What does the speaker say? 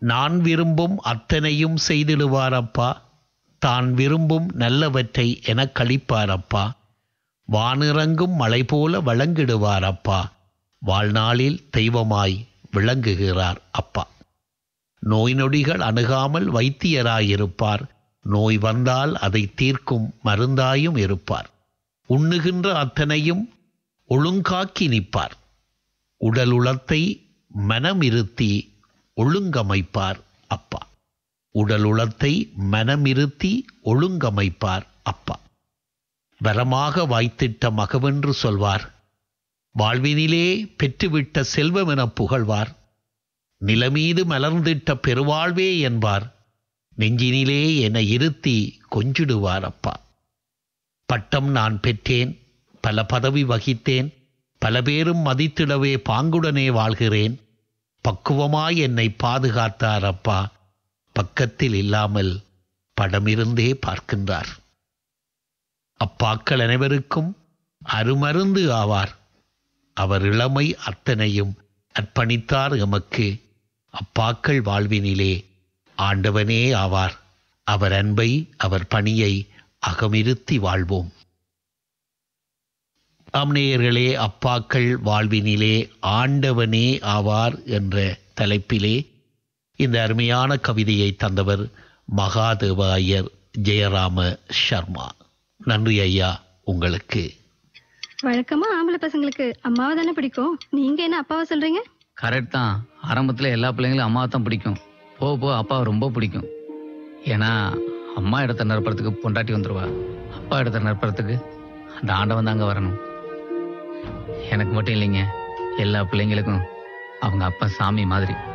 நான் விரும்பும் அத்தனையும் செய்திடுவாரப்பா தான் விரும்பும் நல்லவற்றை எனக் கழிப்பாரப்பா வானிறங்கும் மலை போல வழங்கிடுவாரப்பா வாழ்நாளில் தெய்வமாய் விளங்குகிறார் அப்பா நோய் நொடிகள் அணுகாமல் வைத்தியராயிருப்பார் நோய் வந்தால் அதை தீர்க்கும் மருந்தாயும் இருப்பார் உண்ணுகின்ற அத்தனையும் ஒழுங்காக்கி நிற்பார் உடல் உளத்தை மனமிருத்தி ஒழுங்கமைப்பார் அப்பா உடல் உளத்தை மனமிருத்தி ஒழுங்கமைப்பார் அப்பா வரமாக வாய்த்திட்ட மகவென்று சொல்வார் வாழ்வினிலே பெற்றுவிட்ட செல்வம் என புகழ்வார் நிலமீது மலர்ந்திட்ட பெருவாழ்வே என்பார் நெஞ்சினிலே என இருத்தி கொஞ்சிடுவார் அப்பா பட்டம் நான் பெற்றேன் பல பதவி வகித்தேன் பல பேரும் மதித்திடவே பாங்குடனே வாழ்கிறேன் பக்குவமாய் என்னை பாதுகாத்தார் அப்பா பக்கத்தில் இல்லாமல் படமிருந்தே பார்க்கின்றார் அப்பாக்கள் அனைவருக்கும் அருமருந்து ஆவார் அவர் இளமை அத்தனையும் அர்ப்பணித்தார் எமக்கு அப்பாக்கள் வாழ்வினிலே ஆண்டவனே ஆவார் அவர் அன்பை அவர் பணியை அகமிருத்தி வாழ்வோம் அம்நேயர்களே அப்பாக்கள் வாழ்வினிலே ஆண்டவனே ஆவார் என்ற தலைப்பிலே இந்த அருமையான கவிதையை தந்தவர் மகாதேவ ஐயர் ஜெயராம சர்மா நன்றி ஐயா உங்களுக்கு வழக்கமா ஆம்பளை பசங்களுக்கு அம்மாவை தானே பிடிக்கும் நீங்க என்ன அப்பாவை சொல்றீங்க கரெக்ட் தான் ஆரம்பத்துல எல்லா பிள்ளைங்களும் அம்மாவை தான் பிடிக்கும் போக போக அப்பாவை ரொம்ப பிடிக்கும் ஏன்னா அம்மா இடத்த நிரப்புறதுக்கு பொண்டாட்டி வந்துருவா அப்பா இடத்த நிரப்புறதுக்கு அந்த ஆண்டவன் தாங்க வரணும் எனக்கு மட்டும் இல்லைங்க எல்லா பிள்ளைங்களுக்கும் அவங்க அப்பா சாமி மாதிரி